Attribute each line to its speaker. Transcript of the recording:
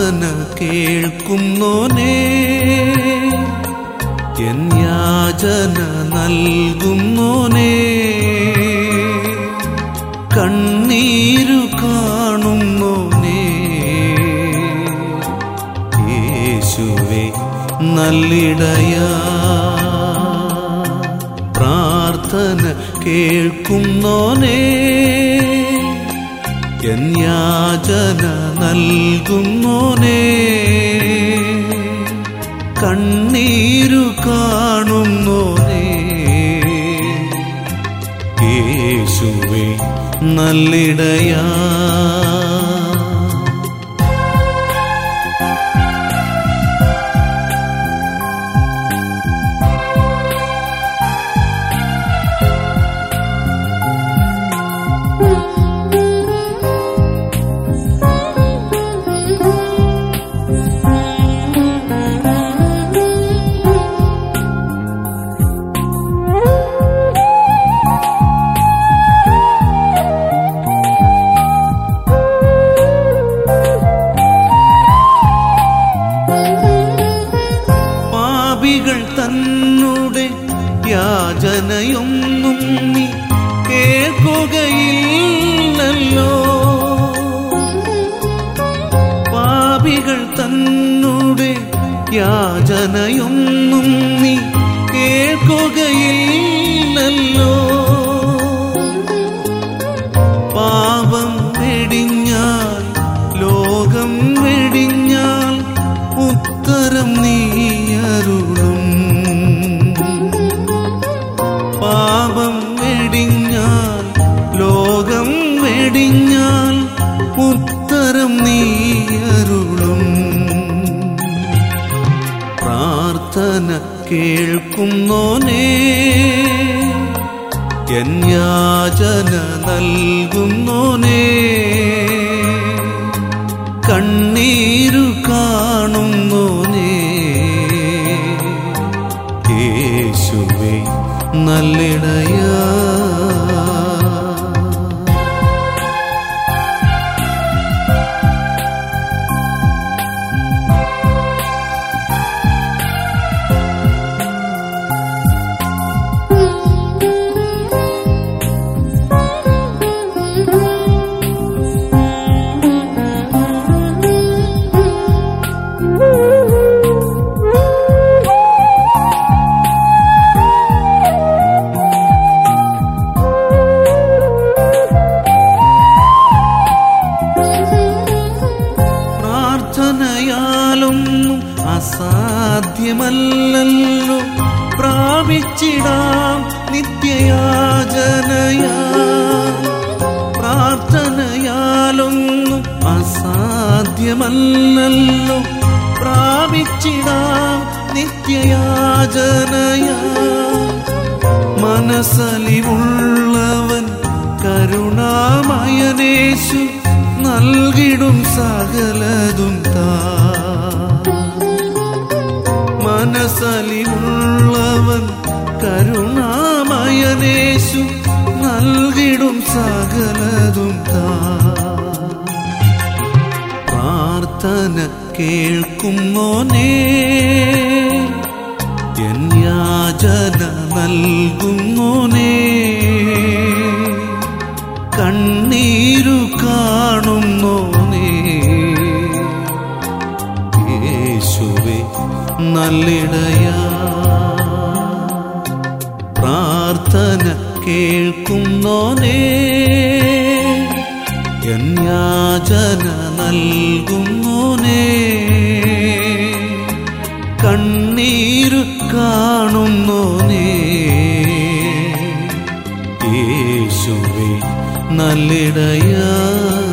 Speaker 1: പ്രാർത്ഥന കേൾക്കുന്നോനേ എൻ യാചന നൽകുന്നോനേ കണ്ണീരു കാണുന്നോനേ യേശുവേ നല്ലിടയാ പ്രാർത്ഥന കേൾക്കുന്നോനേ എൻ യാചന നൽകുന്നോനേ കണ്ണീരു കാണുന്നോനേ യേശുവേ നല്ലിടയാ പാപികൾ തന്നുടെ യാചനയൊന്നും നീ കേൾക്കുകയില്ലല്ലോ പാപികൾ തന്നുടെ യാചനയൊന്നും നീ കേൾക്കുകയില്ലല്ലോ പാപം വെടിഞ്ഞാൽ ലോകം വെടിഞ്ഞാൽ ഉത്തരം നീയരുളും പാപം വെടിഞ്ഞാൽ ലോകം വെടിഞ്ഞാൽ ഉത്തരം നീയരുളും പ്രാർത്ഥന കേൾക്കുന്നോനേ എൻ യാചന നൽകുന്നോനേ കണ്ണീരു കാണുന്നോനേ യേശുവേ നല്ലിടയാ പ്രാർത്ഥനയാലൊന്നും അസാധ്യമല്ലല്ലോ പ്രാപിച്ചിടാം നിത്യയാചനയാ പ്രാർത്ഥനയാലൊന്നും അസാധ്യമല്ലല്ലോ പ്രാപിച്ചിടാം നിത്യയാചനയാ മനസ്സലിവുള്ളവൻ കരുണാമയനേശു നൽകിടും സകലതും താ മനസ്സലിവുള്ളവൻ കരുണാമയനേശു നൽകിടും സകലതും താ പ്രാർത്ഥന കേൾക്കുന്നോനേ എൻ യാചന നൽകുന്നോനേ കണ്ണീരു കാണുന്നോനേ യേശുവേ നല്ലിടയാ പ്രാർത്ഥന കേൾക്കുന്നോനേ എൻ യാചന നൽകുന്നോനേ കണ്ണീരു കാണുന്നോനേ യേശുവേ നല്ലിടയാ